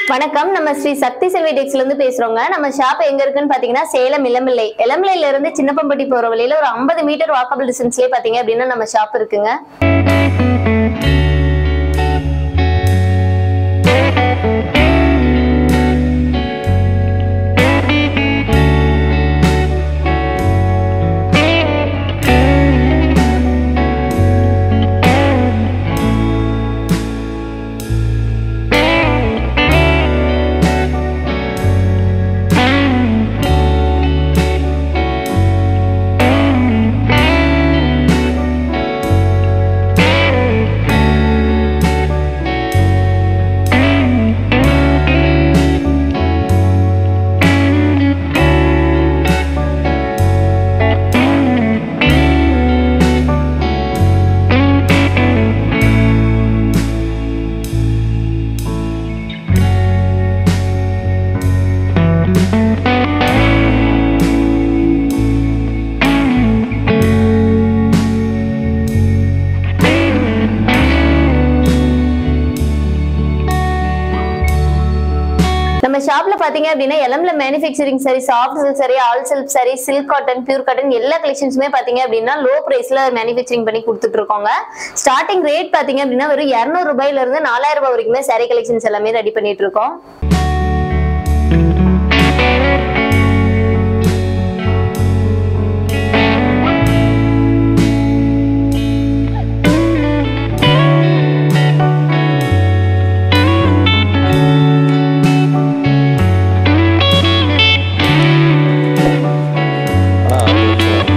வணக்கம் நம்ம ஸ்ரீ சக்தி செல்வி டெக்ஸ்ல இருந்து பேசுறோங்க நம்ம ஷாப் எங்க இருக்குன்னு பாத்தீங்கன்னா சேலம் இளம்பிள்ளை இளம்பிள்ளையில இருந்து சின்னப்பம்பட்டி போற வழியில ஒரு 50 மீட்டர் வாக்கபிள் டிஸ்டன்ஸ்லயே பாத்தீங்க அப்படின்னா நம்ம ஷாப் இருக்குங்க நம்ம ஷாப்ல பாத்தீங்க அப்படின்னா எலம்ல மேனுஃபேக்சரிங் சரி சாஃப்ட் சில்க் சரி ஆல் சில்க் சரி சில்க் காட்டன் பியூர் காட்டன் எல்லா கலெக்ஷன்ஸுமே பாத்தீங்க அப்படின்னா லோ பிரைஸ்ல மேனுஃபேக்சரிங் பண்ணி கொடுத்துட்டு இருக்கோங்க ஸ்டார்டிங் ரேட் பாத்தீங்க அப்படின்னா வெறும் 200 ரூபாயில இருந்து நாலாயிரம் ரூபாய் வரைக்குமே saree கலெக்ஷன்ஸ் எல்லாமே ரெடி பண்ணிட்டு இருக்கோம் ஆனா அது வச்சு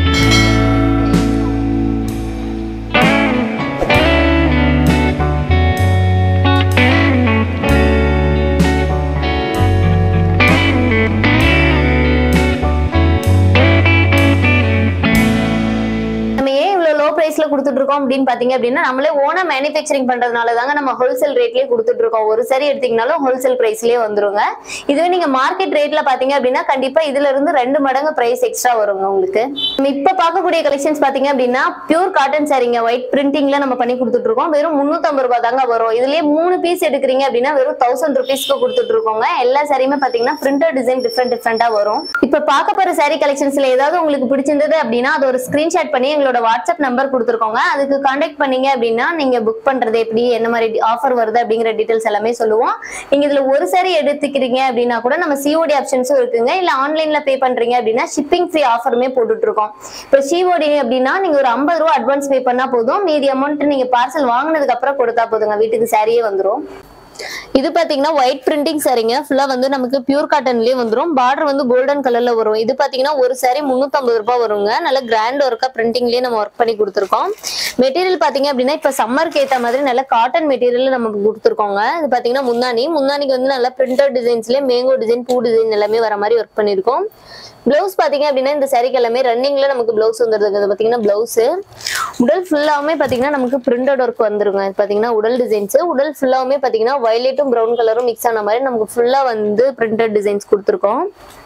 நம்ம ஏன் இவ்வளவு லோ பிரைஸ்ல கொடுத்துட்டு இருக்கோம் அப்படின்னு பாத்தீங்க அப்படின்னா நம்மளே ஓனா மேனுஃபேக்சரிங் பண்றதுனால தாங்க நம்ம ஹோல்சேல் ரேட்லயே கொடுத்துட்டு இருக்கோம் ஒரு சரி எடுத்தீங்கனாலும் ஹோல்சேல் பிரைஸ்லயே வந்துருங்க இதுவே நீங்க மார்க்கெட் ரேட்ல பாத்தீங்க அப்படின்னா கண்டிப்பா இதுல இருந்து ரெண்டு மடங்கு பிரைஸ் எக்ஸ்ட்ரா வருங்க உங்களுக்கு நம்ம இப்ப பார்க்கக்கூடிய கலெக்ஷன்ஸ் பாத்தீங்க அப்படின்னா பியூர் காட்டன் சாரிங்க ஒயிட் பிரிண்டிங்ல நம்ம பண்ணி கொடுத்துட்டு இருக்கோம் வெறும் 350 ரூபாய் தாங்க வரும் இதுலயே மூணு பீஸ் எடுக்கிறீங்க அப்படின்னா வெறும் தௌசண்ட் ருபீஸ்க்கு கொடுத்துட்டு இருக்கோங்க எல்லா சாரியுமே பாத்தீங்கன்னா பிரிண்டர் டிசைன் டிஃப்ரெண்ட் டிஃப்ரெண்டா வரும் இப்ப பார்க்க போற சாரி கலெக்ஷன்ஸ்ல ஏதாவது உங்களுக்கு பிடிச்சிருந்தது அப்படின்னா அது ஒரு ஸ்கிரீன்ஷாட் பண்ணி எங்களோட வாட்ஸ்அப் நம்பர் கொடுத்துருக்கோங்க அதுக்கு காண்டாக்ட் பண்ணீங்க அப்படின்னா நீங்க புக் பண்றது எப்படி என்ன மாதிரி ஆஃபர் வருது அப்படிங்கிற டீடைல்ஸ் எல்லாமே சொல்லுவோம் நீங்க இதுல ஒரு சாரி எடுத்துக்கிறீங்க அப்படின்னா கூட நம்ம சிஓடி ஆப்ஷன்ஸும் இருக்குங்க இல்ல ஆன்லைன்ல பே பண்றீங்க அப்படின்னா ஷிப்பிங் ஃப்ரீ ஆஃபருமே போட்டுட்டு இருக்கோம் இப்போ சிஓடி அப்படின்னா நீங்க ஒரு ஐம்பது ரூபா அட்வான்ஸ் பே பண்ணா போதும் மீதி அமௌண்ட் நீங்க பார்சல் வாங்கினதுக்கு அப்புறம் கொடுத்தா போதுங்க வீட்டுக்கு சாரியே வந்துரும் இது பாத்தீங்கன்னா ஒயிட் பிரிண்டிங் சாரிங்க ஃபுல்லா வந்து நமக்கு பியூர் காட்டன்லயே வந்துரும் பார்டர் வந்து கோல்டன் கலர்ல வரும் இது பாத்தீங்கன்னா ஒரு சாரி 350 ரூபாய் வருங்க நல்ல கிராண்ட் ஒர்க்கா பிரிண்டிங்லயே நம்ம ஒர்க் பண்ணி கொடுத்துருக்கோம் மெட்டீரியல் பாத்தீங்க அப்படின்னா இப்ப சம்மருக்கு ஏத்த மாதிரி நல்ல காட்டன் மெட்டீரியல் நம்ம கொடுத்துருக்கோங்க இது பாத்தீங்கன்னா முந்தானி முந்தானிக்கு வந்து நல்ல பிரிண்டர் டிசைன்ஸ்லயே மேங்கோ டிசைன் பூ டிசைன் எல்லாமே வர மாதிரி ஒர்க் பண்ணிருக்கோம் பிளவுஸ் பாத்தீங்க அப்படின்னா இந்த சாரிக்கு எல்லாமே ரன்னிங்ல நமக்கு பிளவுஸ் வந்துருது இது பாத்தீங்கன்னா பிளவுஸ் உடல் ஃபுல்லாவுமே பாத்தீங்கன்னா நமக்கு பிரிண்டட் ஒர்க் வந்துருங்க இது பாத்தீங்கன்னா உடல் டிசைன்ஸ் உடல் ஃபுல்லாவுமே பாத்தீங்கன்னா வயலட்டும் பிரவுன் கலரும் மிக்ஸ் ஆன மாதிரி நமக்கு ஃபுல்லா வந்து பிரிண்டட் டிசைன்ஸ் கொடுத்துருக்கோம்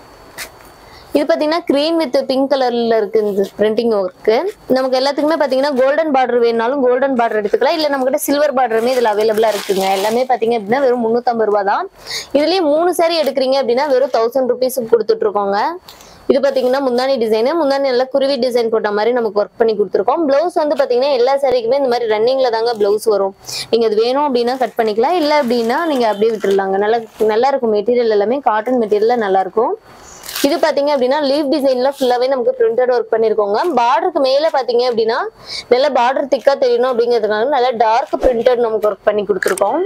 இது பாத்தீங்கன்னா கிரீம் வித் பிங்க் கலர்ல இருக்கு இந்த பிரிண்டிங் ஒர்க்கு நமக்கு எல்லாத்துக்குமே பாத்தீங்கன்னா கோல்டன் பார்டர் வேணாலும் கோல்டன் பார்டர் எடுத்துக்கலாம் இல்ல நம்ம கிட்ட சில்வர் பார்டருமே இதுல அவைலபிளா இருக்குங்க எல்லாமே பாத்தீங்க அப்படின்னா வெறும் 350 ரூபாய் தான் இதுலயே மூணு சாரி எடுக்கிறீங்க அப்படின்னா வெறும் தௌசண்ட் ருபீஸுக்கு கொடுத்துட்டு இருக்கோங்க இது பாத்தீங்கன்னா முந்தானி டிசைனு முந்தானி நல்லா குருவி டிசைன் போட்ட மாதிரி நமக்கு ஒர்க் பண்ணி கொடுத்துருக்கோம் பிளவுஸ் வந்து பாத்தீங்கன்னா எல்லா சாரிக்குமே இந்த மாதிரி ரன்னிங்ல தாங்க பிளவுஸ் வரும் நீங்க அது வேணும் அப்படின்னா கட் பண்ணிக்கலாம் இல்ல அப்படின்னா நீங்க அப்படியே விட்டுறலாங்க நல்லா நல்லா இருக்கும் மெட்டீரியல் எல்லாமே காட்டன் மெட்டீரியல்ல நல்லா இருக்கும் இது பாத்தீங்க அப்படின்னா லீவ் டிசைன்ல ஃபுல்லாவே நமக்கு பிரிண்டட் ஒர்க் பண்ணிருக்கோங்க பார்டருக்கு மேல பாத்தீங்க அப்படின்னா நல்ல பார்டர் திக்கா தெரியணும் அப்படிங்கிறதுனால நல்ல டார்க் பிரிண்டட் நமக்கு ஒர்க் பண்ணி கொடுத்துருக்கோம்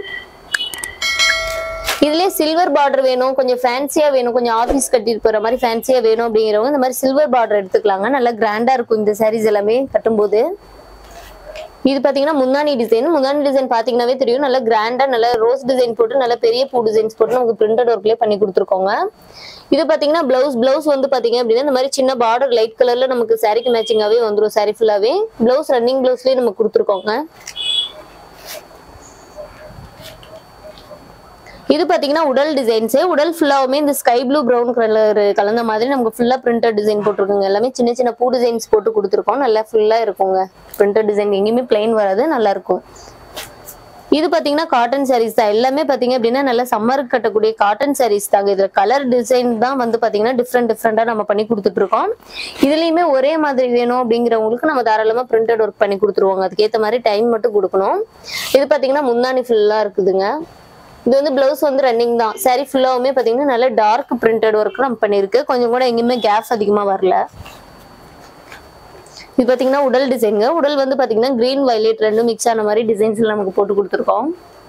இதுலயே சில்வர் பார்டர் வேணும் கொஞ்சம் ஃபேன்சியா வேணும் கொஞ்சம் ஆபீஸ் கட்டிட்டு போற மாதிரி ஃபேன்சியா வேணும் அப்படிங்கிறவங்க இந்த மாதிரி சில்வர் பார்டர் எடுத்துக்கலாங்க நல்லா கிராண்டா இருக்கும் இந்த சாரீஸ் எல்லாமே கட்டும்போது இது பாத்தீங்கன்னா முந்தானி டிசைன் முந்தானி டிசைன் பாத்தீங்கன்னாவே தெரியும் நல்லா கிராண்டா நல்ல ரோஸ் டிசைன் போட்டு நல்ல பெரிய பூ டிசைன்ஸ் போட்டு நமக்கு பிரிண்டட் ஒர்க்லயே பண்ணி கொடுத்துருக்கோங்க இது பாத்தீங்கன்னா பிளவுஸ் பிளவுஸ் வந்து பாத்தீங்க அப்படின்னா இந்த மாதிரி சின்ன பார்டர் லைட் கலர்ல நமக்கு சாரிக்கு மேட்சிங்காவே வந்துரும் சாரி ஃபுல்லாவே பிளவுஸ் ரன்னிங் பிளவுஸ்லயே நமக்கு கொடுத்துருக்கோங்க இது பாத்தீங்கன்னா உடல் டிசைன்ஸ் உடல் ஃபுல்லாவுமே இந்த ஸ்கை ப்ளூ பிரவுன் கலர் கலந்த மாதிரி நமக்கு ஃபுல்லா பிரிண்டட் டிசைன் போட்டிருக்குங்க எல்லாமே சின்ன சின்ன பூ டிசைன்ஸ் போட்டு கொடுத்துருக்கோம் நல்லா ஃபுல்லா இருக்குங்க பிரிண்டட் டிசைன் எங்கேயுமே பிளைன் வராது நல்லா இருக்கும் இது பாத்தீங்கன்னா காட்டன் sarees தான் எல்லாமே பாத்தீங்க அப்படின்னா நல்ல சம்மருக்கு கட்டக்கூடிய காட்டன் sarees தாங்க இதுல கலர் டிசைன் தான் வந்து பாத்தீங்கன்னா டிஃப்ரெண்ட் டிஃப்ரெண்டா நம்ம பண்ணி கொடுத்துட்டு இருக்கோம் இதுலயுமே ஒரே மாதிரி வேணும் அப்படிங்கிறவங்களுக்கு நம்ம தாராளமா பிரிண்டட் ஒர்க் பண்ணி கொடுத்துருவோங்க அதுக்கேத்த மாதிரி டைம் மட்டும் கொடுக்கணும் இது பாத்தீங்கன்னா முந்தானி ஃபுல்லா இருக்குதுங்க இது வந்து பிளவுஸ் வந்து ரன்னிங் தான் saree ஃபுல்லாவுமே பாத்தீங்கன்னா நல்ல டார்க் பிரிண்டட் ஒர்க் நம்ம பண்ணிருக்கு கொஞ்சம் கூட எங்கேயுமே கேப் அதிகமா வரல இது பாத்தீங்கன்னா உடல் டிசைனுங்க உடல் வந்து பாத்தீங்கன்னா கிரீன் வயலட் ரெண்டும் மிக்ஸ் ஆன மாதிரி டிசைன்ஸ்ல நமக்கு போட்டு கொடுத்துருக்கோம்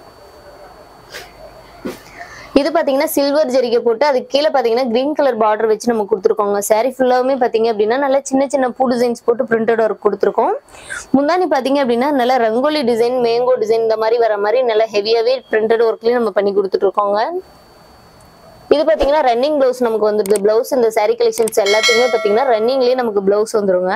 இது பாத்தீங்கன்னா சில்வர் ஜரிகை போட்டு அதுக்கு கீழே பாத்தீங்கன்னா கிரீன் கலர் பார்டர் வச்சு நம்ம கொடுத்துருக்கோங்க saree ஃபுல்லாவுமே பாத்தீங்க அப்படின்னா நல்லா சின்ன சின்ன பூ டிசைன்ஸ் போட்டு பிரிண்டட் ஒர்க் கொடுத்துருக்கோம் முந்தானி பாத்தீங்க அப்படின்னா நல்லா ரங்கோலி டிசைன் மேங்கோ டிசைன் இந்த மாதிரி வர மாதிரி நல்லா ஹெவியாவே பிரிண்டட் ஒர்க்லயும் நம்ம பண்ணி கொடுத்துட்டு இருக்கோங்க இது பாத்தீங்கன்னா ரன்னிங் பிளவுஸ் நமக்கு வந்துருது பிளவுஸ் இந்த saree கலெக்ஷன்ஸ் எல்லாத்துக்குமே பாத்தீங்கன்னா ரன்னிங்லயே நமக்கு பிளவுஸ் வந்துருங்க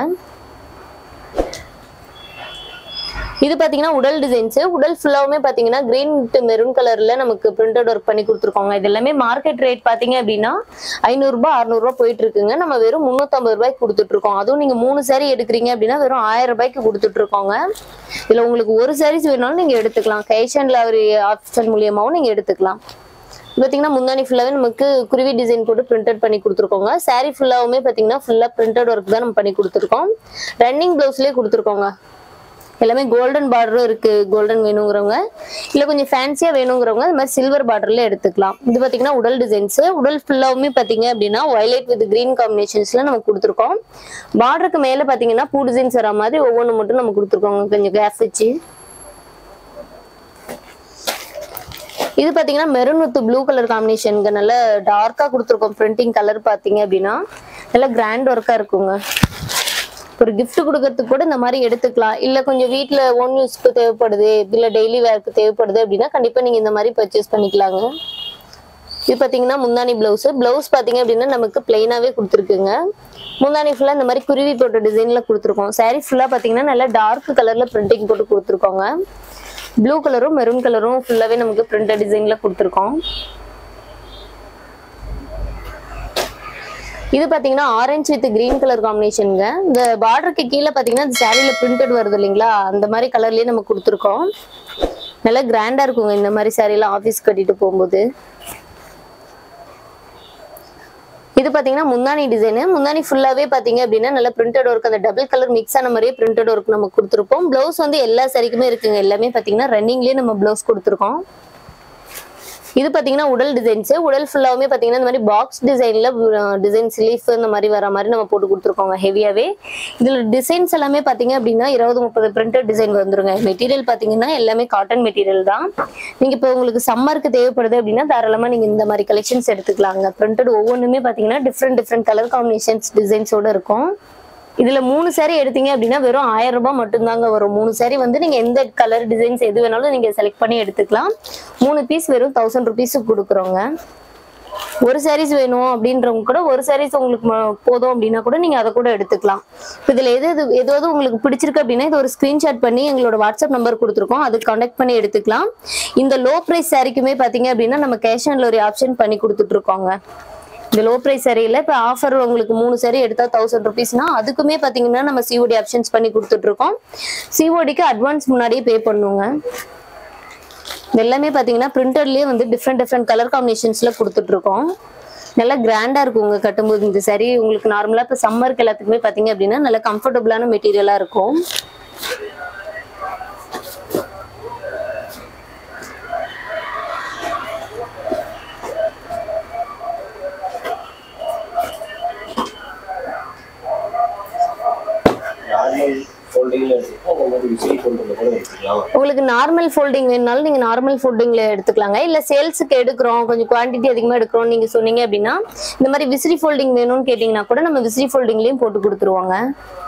இது பாத்தீங்கன்னா உடல் டிசைன்ஸ் உடல் ஃபுல்லாவுமே பாத்தீங்கன்னா கிரீன் மெரூன் கலர்ல நமக்கு பிரிண்டட் ஒர்க் பண்ணி கொடுத்துருக்கோங்க இது எல்லாமே மார்க்கெட் ரேட் பாத்தீங்க அப்படின்னா ஐநூறு ரூபாய் அறுநூறு ரூபாய் போயிட்டு இருக்குங்க நம்ம வெறும் முந்நூத்தம்பது ரூபாய்க்கு கொடுத்துட்டு இருக்கோம் அதுவும் நீங்க மூணு saree எடுக்கிறீங்க அப்படின்னா வெறும் ஆயிரம் ரூபாய்க்கு கொடுத்துட்டு இருக்கோங்க இதுல உங்களுக்கு ஒரு சாரீஸ் வேணாலும் நீங்க எடுத்துக்கலாம் கேஷ் அண்ட் ஒரு ஆப்ஷன் மூலியமாவும் நீங்க எடுத்துக்கலாம் பாத்தீங்கன்னா முந்தானி ஃபுல்லாவே நமக்கு குருவி டிசைன் போட்டு பிரிண்டட் பண்ணி கொடுத்துருக்கோங்க saree ஃபுல்லாவுமே பாத்தீங்கன்னா ஃபுல்லா பிரிண்டட் ஒர்க் தான் நம்ம பண்ணி கொடுத்துருக்கோம் ரன்னிங் பிளவுஸ்லயே கொடுத்துருக்கோங்க எல்லாமே கோல்டன் பார்டரும் இருக்கு கோல்டன் வேணுங்கிறவங்க இல்ல கொஞ்சம் ஃபேன்சியா வேணுங்கிறவங்க அது மாதிரி சில்வர் பார்டர்ல எடுத்துக்கலாம் இது பாத்தீங்கன்னா உடல் டிசைன்ஸ் உடல் ஃபுல்லாவுமே பாத்தீங்க அப்படின்னா வயலட் வித் கிரீன் காம்பினேஷன்ஸ்ல நம்ம கொடுத்துருக்கோம் பார்டருக்கு மேல பாத்தீங்கன்னா பூ டிசைன்ஸ் வர மாதிரி ஒவ்வொன்று மட்டும் நம்ம கொடுத்துருக்கோங்க கொஞ்சம் கேப் வச்சு இது பாத்தீங்கன்னா மெரூன் வித் ப்ளூ கலர் காம்பினேஷனுங்க நல்ல டார்க்கா கொடுத்துருக்கோம் பிரிண்டிங் கலர் பாத்தீங்க அப்படின்னா நல்ல கிராண்ட் ஒர்க்கா இருக்குங்க ஒரு gift கொடுக்கறதுக்கு கூட இந்த மாதிரி எடுத்துக்கலாம் இல்ல கொஞ்சம் வீட்ல ஓன் யூஸ்க்கு தேவைப்படுது இல்ல டெய்லி வேர்க்கு தேவைப்படுது அப்படின்னா கண்டிப்பா நீங்க இந்த மாதிரி பர்ச்சேஸ் பண்ணிக்கலாங்க இது பாத்தீங்கன்னா முந்தானி பிளவுஸ் பிளவுஸ் பாத்தீங்க அப்படின்னா நமக்கு பிளெயினாவே கொடுத்துருக்குங்க முந்தானி ஃபுல்லா இந்த மாதிரி குருவி போட்ட டிசைன்ல கொடுத்துருக்கோம் saree ஃபுல்லா பாத்தீங்கன்னா நல்லா டார்க் கலர்ல பிரிண்டிங் போட்டு கொடுத்துருக்கோங்க ப்ளூ கலரும் மெரூன் கலரும் ஃபுல்லாவே நமக்கு பிரிண்டட் டிசைன்ல கொடுத்துருக்கோம் இது பாத்தீங்கன்னா ஆரஞ்சு வித் கிரீன் கலர் காம்பினேஷனுங்க இந்த பார்டருக்கு கீழே பாத்தீங்கன்னா இந்த சாரியில பிரிண்டட் வருது இல்லைங்களா அந்த மாதிரி கலர்லயே நம்ம கொடுத்துருக்கோம் நல்லா கிராண்டா இருக்குங்க இந்த மாதிரி சாரீலாம் ஆபீஸ் கட்டிட்டு போகும்போது இது பாத்தீங்கன்னா முந்தானி டிசைனு முந்தானி ஃபுல்லாவே பாத்தீங்க அப்படின்னா நல்ல பிரிண்டட் ஒர்க் அந்த டபுள் கலர் மிக்ஸ் ஆன மாதிரியே பிரிண்டட் ஒர்க் நம்ம கொடுத்துருப்போம் பிளவுஸ் வந்து எல்லா சரிக்குமே இருக்குங்க எல்லாமே பாத்தீங்கன்னா ரன்னிங்லயே நம்ம பிளவுஸ் கொடுத்துருக்கோம் இது பாத்தீங்கன்னா உடல் டிசைன்ஸ் உடல் ஃபுல்லாவுமே பாத்தீங்கன்னா இந்த மாதிரி பாக்ஸ் டிசைன்ல டிசைன்ஸ் லீஃப் இந்த மாதிரி வர மாதிரி நம்ம போட்டு கொடுத்துருக்கோங்க ஹெவியாவே இதுல டிசைன்ஸ் எல்லாமே பாத்தீங்க அப்படின்னா இருபது முப்பது பிரிண்டட் டிசைன் வந்துருங்க மெட்டீரியல் பாத்தீங்கன்னா எல்லாமே காட்டன் மெட்டீரியல் தான் நீங்க இப்போ உங்களுக்கு சம்மருக்கு தேவைப்படுது அப்படின்னா தாராளமா நீங்க இந்த மாதிரி கலெக்ஷன்ஸ் எடுத்துக்கலாங்க பிரிண்டட் ஒவ்வொன்றுமே பாத்தீங்கன்னா டிஃப்ரெண்ட் டிஃப்ரெண்ட் கலர் காம்பினேஷன்ஸ் டிசைன்ஸோட இருக்கும் இதுல மூணு saree எடுத்தீங்க அப்படின்னா வெறும் ஆயிரம் ரூபாய் மட்டும்தாங்க வரும் மூணு saree வந்து நீங்க எந்த கலர் டிசைன்ஸ் எது வேணாலும் நீங்க செலக்ட் பண்ணி எடுத்துக்கலாம் மூணு பீஸ் வெறும் தௌசண்ட் ருபீஸுக்கு கொடுக்குறோங்க ஒரு சாரீஸ் வேணும் அப்படின்றவங்க கூட ஒரு சாரீஸ் உங்களுக்கு ம- போதும் அப்படின்னா கூட நீங்க அதை கூட எடுத்துக்கலாம் இப்ப இதுல எது எது எதாவது உங்களுக்கு பிடிச்சிருக்கு அப்படின்னா இது ஒரு ஸ்கிரீன்ஷாட் பண்ணி எங்களோட வாட்ஸ்அப் நம்பர் கொடுத்துருக்கோம் அதுக்கு கான்டாக்ட் பண்ணி எடுத்துக்கலாம் இந்த லோ பிரைஸ் சாரிக்குமே பாத்தீங்க அப்படின்னா நம்ம கேஷ் ஆன் ஒரு ஆப்ஷன் பண்ணி கொடுத்துட்டு இருக்கோங்க இந்த லோ பிரைஸ் சரியில்லை இப்போ ஆஃபர் உங்களுக்கு மூணு சரி எடுத்தா தௌசண்ட் ருபீஸ்னா அதுக்குமே பார்த்தீங்கன்னா நம்ம சிஓடி ஆப்ஷன்ஸ் பண்ணி கொடுத்துட்டு இருக்கோம் சிஓடிக்கு அட்வான்ஸ் முன்னாடியே பே பண்ணுங்க இது எல்லாமே பார்த்தீங்கன்னா பிரிண்டர்லேயே வந்து டிஃப்ரெண்ட் டிஃப்ரெண்ட் கலர் காம்பினேஷன்ஸ்ல கொடுத்துட்டு இருக்கோம் நல்லா கிராண்டா இருக்கும் உங்க கட்டும்போது இந்த சரி உங்களுக்கு நார்மலா இப்போ சம்மருக்கு எல்லாத்துக்குமே பார்த்தீங்க அப்படின்னா நல்ல கம்ஃபர்டபுளான மெட்டீரியலா இருக்கும் நார்மல் ஃபோல்டிங்ல எடுத்துக்கலாம் அந்த மாதிரி விசிறி ஃபோல்டிங்ல கூட எடுத்துக்கலாம் உங்களுக்கு நார்மல் ஃபோல்டிங் வேணுனாலும் நீங்க நார்மல் ஃபோல்டிங்ல எடுத்துக்கலாங்க இல்ல சேல்ஸுக்கு எடுக்கிறோம் கொஞ்சம் குவாண்டிட்டி அதிகமா எடுக்கிறோம் நீங்க சொன்னீங்க அப்படின்னா இந்த மாதிரி விசிறி ஃபோல்டிங் வேணும்னு கேட்டீங்கன்னா கூட நம்ம விசிறி ஃபோல்டிங்லயும் போட்டு கொடுத்துருவாங்க